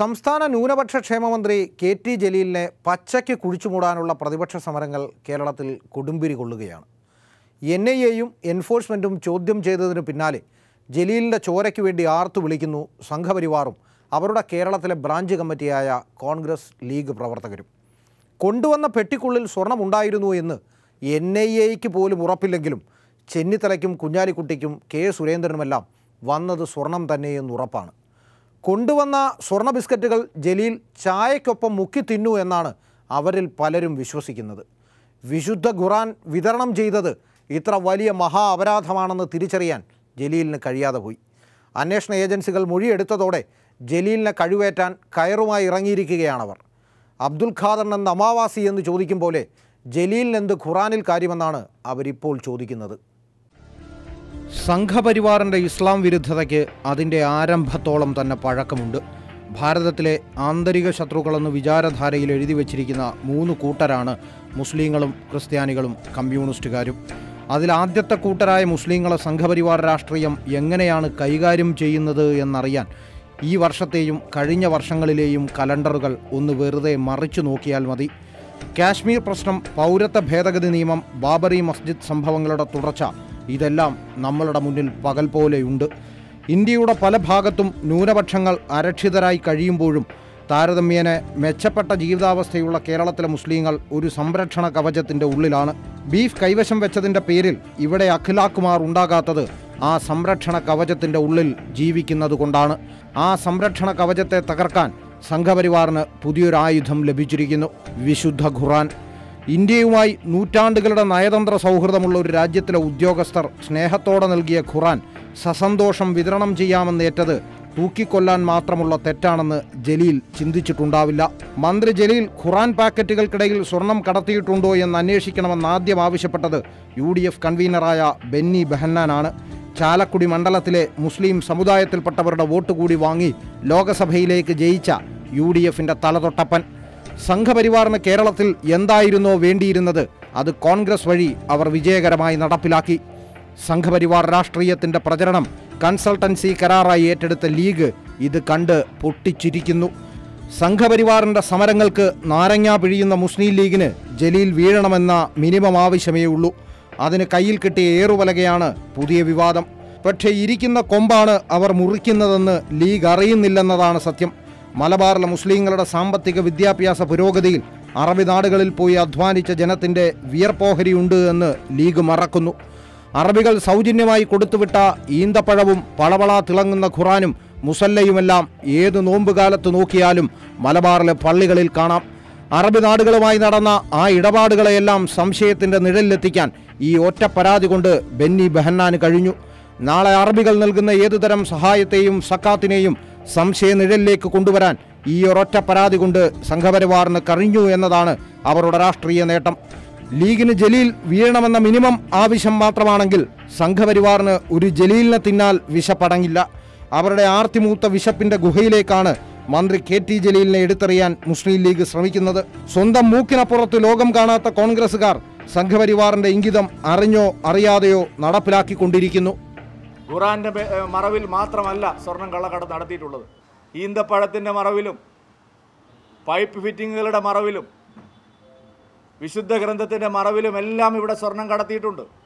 സംസ്ഥാന ന്യൂനപക്ഷ ക്ഷേമമന്ത്രി K T ജലീലിനെ പച്ചയ്ക്ക് കുഴിച്ചുമൂടാനുള്ള പ്രതിപക്ഷ സമരങ്ങൾ കേരളത്തിൽ കൊടുമ്പിരി കൊള്ളുകയാണ് എൻ ഐ എയും എൻഫോഴ്സ്മെൻറ്റും ചോദ്യം ചെയ്തതിന് പിന്നാലെ ജലീലിൻ്റെ ചോരയ്ക്ക് വേണ്ടി ആർത്തു വിളിക്കുന്നു സംഘപരിവാറും അവരുടെ കേരളത്തിലെ ബ്രാഞ്ച് കമ്മിറ്റിയായ കോൺഗ്രസ് ലീഗ് പ്രവർത്തകരും കൊണ്ടുവന്ന പെട്ടിക്കുള്ളിൽ സ്വർണമുണ്ടായിരുന്നു എന്ന് എൻ ഐ എക്ക് പോലും ഉറപ്പില്ലെങ്കിലും ചെന്നിത്തലയ്ക്കും കുഞ്ഞാലിക്കുട്ടിക്കും കെ സുരേന്ദ്രനുമെല്ലാം വന്നത് സ്വർണം തന്നെയെന്ന് ഉറപ്പാണ് കൊണ്ടുവന്ന സ്വർണ്ണ ബിസ്ക്കറ്റുകൾ ജലീൽ ചായക്കൊപ്പം മുക്കി തിന്നു എന്നാണ് അവരിൽ പലരും വിശ്വസിക്കുന്നത് വിശുദ്ധ ഖുറാൻ വിതരണം ചെയ്തത് ഇത്ര വലിയ മഹാ അപരാധമാണെന്ന് തിരിച്ചറിയാൻ ജലീലിന് കഴിയാതെ പോയി അന്വേഷണ ഏജൻസികൾ മൊഴിയെടുത്തതോടെ ജലീലിനെ കഴിവേറ്റാൻ കയറുമായി ഇറങ്ങിയിരിക്കുകയാണവർ അബ്ദുൽ ഖാദർ എന്ന അമാവാസി എന്ന് ചോദിക്കും പോലെ ജലീലിനെന്ത് ഖുറാനിൽ കാര്യമെന്നാണ് അവരിപ്പോൾ ചോദിക്കുന്നത് സംഘപരിവാറിൻ്റെ ഇസ്ലാം വിരുദ്ധതയ്ക്ക് അതിൻ്റെ ആരംഭത്തോളം തന്നെ പഴക്കമുണ്ട് ഭാരതത്തിലെ ആന്തരിക ശത്രുക്കളെന്ന് വിചാരധാരയിൽ എഴുതി വച്ചിരിക്കുന്ന മൂന്ന് കൂട്ടരാണ് മുസ്ലിങ്ങളും ക്രിസ്ത്യാനികളും കമ്മ്യൂണിസ്റ്റുകാരും അതിൽ ആദ്യത്തെ കൂട്ടരായ മുസ്ലിങ്ങളെ സംഘപരിവാർ രാഷ്ട്രീയം എങ്ങനെയാണ് കൈകാര്യം ചെയ്യുന്നത് എന്നറിയാൻ ഈ വർഷത്തെയും കഴിഞ്ഞ വർഷങ്ങളിലെയും കലണ്ടറുകൾ ഒന്ന് വെറുതെ മറിച്ചു നോക്കിയാൽ മതി കാശ്മീർ പ്രശ്നം പൗരത്വ ഭേദഗതി നിയമം ബാബറി മസ്ജിദ് സംഭവങ്ങളുടെ തുടർച്ച ഇതെല്ലാം നമ്മളുടെ മുന്നിൽ പകൽ പോലെയുണ്ട് ഇന്ത്യയുടെ പല ഭാഗത്തും ന്യൂനപക്ഷങ്ങൾ അരക്ഷിതരായി കഴിയുമ്പോഴും താരതമ്യേന മെച്ചപ്പെട്ട ജീവിതാവസ്ഥയുള്ള കേരളത്തിലെ മുസ്ലിങ്ങൾ ഒരു സംരക്ഷണ കവചത്തിൻ്റെ ഉള്ളിലാണ് ബീഫ് കൈവശം വെച്ചതിൻ്റെ പേരിൽ ഇവിടെ അഖിലാക്കുമാർ ഉണ്ടാകാത്തത് ആ സംരക്ഷണ കവചത്തിൻ്റെ ഉള്ളിൽ ജീവിക്കുന്നത് കൊണ്ടാണ് ആ സംരക്ഷണ കവചത്തെ തകർക്കാൻ സംഘപരിവാറിന് പുതിയൊരു ആയുധം ലഭിച്ചിരിക്കുന്നു വിശുദ്ധ ഖുറാൻ ഇന്ത്യയുമായി നൂറ്റാണ്ടുകളുടെ നയതന്ത്ര സൗഹൃദമുള്ള ഒരു രാജ്യത്തിലെ ഉദ്യോഗസ്ഥർ സ്നേഹത്തോടെ നൽകിയ ഖുറാൻ സസന്തോഷം വിതരണം ചെയ്യാമെന്നേറ്റത് തൂക്കിക്കൊല്ലാൻ മാത്രമുള്ള തെറ്റാണെന്ന് ജലീൽ ചിന്തിച്ചിട്ടുണ്ടാവില്ല മന്ത്രി ജലീൽ ഖുറാൻ പാക്കറ്റുകൾക്കിടയിൽ സ്വർണം കടത്തിയിട്ടുണ്ടോ എന്ന് അന്വേഷിക്കണമെന്ന് ആദ്യം ആവശ്യപ്പെട്ടത് യു ഡി എഫ് കൺവീനറായ ബെന്നി ബെഹന്നാനാണ് ചാലക്കുടി മണ്ഡലത്തിലെ മുസ്ലിം സമുദായത്തിൽപ്പെട്ടവരുടെ വോട്ട് കൂടി വാങ്ങി ലോകസഭയിലേക്ക് ജയിച്ച യു ഡി എഫിൻ്റെ തലതൊട്ടപ്പൻ സംഘപരിവാറിന് കേരളത്തിൽ എന്തായിരുന്നോ വേണ്ടിയിരുന്നത് അത് കോൺഗ്രസ് വഴി അവർ വിജയകരമായി നടപ്പിലാക്കി സംഘപരിവാർ രാഷ്ട്രീയത്തിൻ്റെ പ്രചരണം കൺസൾട്ടൻസി കരാറായി ഏറ്റെടുത്ത ലീഗ് ഇത് കണ്ട് പൊട്ടിച്ചിരിക്കുന്നു സംഘപരിവാറിൻ്റെ സമരങ്ങൾക്ക് നാരങ്ങ പിഴിയുന്ന മുസ്ലിം ലീഗിന് ജലീൽ വീഴണമെന്ന മിനിമം ആവശ്യമേ ഉള്ളൂ അതിന് കയ്യിൽ കിട്ടിയ ഏറുപലകയാണ് പുതിയ വിവാദം പക്ഷേ ഇരിക്കുന്ന കൊമ്പാണ് അവർ മുറിക്കുന്നതെന്ന് ലീഗ് അറിയുന്നില്ലെന്നതാണ് സത്യം മലബാറിലെ മുസ്ലിങ്ങളുടെ സാമ്പത്തിക വിദ്യാഭ്യാസ പുരോഗതിയിൽ അറബി നാടുകളിൽ പോയി അധ്വാനിച്ച ജനത്തിൻ്റെ വിയർപ്പോഹരിയുണ്ട് എന്ന് ലീഗ് മറക്കുന്നു അറബികൾ സൗജന്യമായി കൊടുത്തുവിട്ട ഈന്തപ്പഴവും പളവള തിളങ്ങുന്ന ഖുറാനും മുസല്ലയുമെല്ലാം ഏത് നോമ്പുകാലത്ത് നോക്കിയാലും മലബാറിലെ പള്ളികളിൽ കാണാം അറബി നാടുകളുമായി നടന്ന ആ ഇടപാടുകളെയെല്ലാം സംശയത്തിൻ്റെ നിഴലിലെത്തിക്കാൻ ഈ ഒറ്റ പരാതി കൊണ്ട് ബെന്നി ബെഹന്നാന് കഴിഞ്ഞു നാളെ അറബികൾ നൽകുന്ന ഏതുതരം സഹായത്തെയും സക്കാത്തിനെയും സംശയ നിഴലിലേക്ക് കൊണ്ടുവരാൻ ഈ ഒരൊറ്റ പരാതി കൊണ്ട് സംഘപരിവാറിന് കഴിഞ്ഞു എന്നതാണ് അവരുടെ രാഷ്ട്രീയ നേട്ടം ലീഗിന് ജലീൽ വീഴണമെന്ന മിനിമം ആവശ്യം മാത്രമാണെങ്കിൽ സംഘപരിവാറിന് ഒരു ജലീലിനെ തിന്നാൽ വിശപ്പടങ്ങില്ല അവരുടെ ആർത്തിമൂത്ത വിശപ്പിന്റെ ഗുഹയിലേക്കാണ് മന്ത്രി കെ ടി ജലീലിനെ എടുത്തെറിയാൻ മുസ്ലിം ലീഗ് ശ്രമിക്കുന്നത് സ്വന്തം മൂക്കിനപ്പുറത്ത് ലോകം കാണാത്ത കോൺഗ്രസുകാർ സംഘപരിവാറിന്റെ ഇംഗിതം അറിഞ്ഞോ അറിയാതെയോ നടപ്പിലാക്കിക്കൊണ്ടിരിക്കുന്നു ഖുറാന്റെ മെ- ഏ, മറവിൽ മാത്രമല്ല സ്വർണം കള്ളക്കടത്ത് നടത്തിയിട്ടുള്ളത് ഈന്തപ്പഴത്തിൻ്റെ മറവിലും പൈപ്പ് ഫിറ്റിങ്ങുകളുടെ മറവിലും വിശുദ്ധ ഗ്രന്ഥത്തിൻ്റെ മറവിലും എല്ലാം ഇവിടെ സ്വർണം കടത്തിയിട്ടുണ്ട്